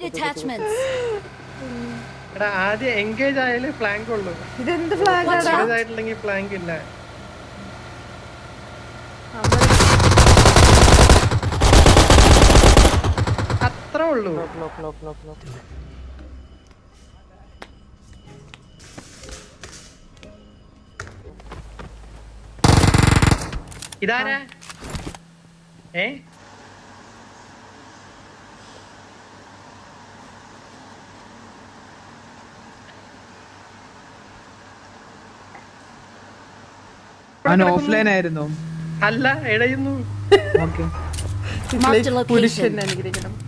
Attachments. എടാ ആദ്യം engage ആയാലേ flank ഉള്ളൂ ഇതെന്ത് ഫ്ലാഗ് Watch out. എൻഗേജ് ആയിട്ടില്ലെങ്കിൽ ഫ്ലാങ്ക് ഇല്ല അത്രേ ഉള്ളൂ ലോക്ക് ലോക്ക് ലോക്ക് ലോക്ക് ഇതാരാ ഏ അവൻ ഓഫ്ലൈൻ ആയിരുന്നു അല്ല ഇടയുന്നു ഓക്കെ Marked a പുരുഷൻ location. അനുഗ്രഹിക്കണം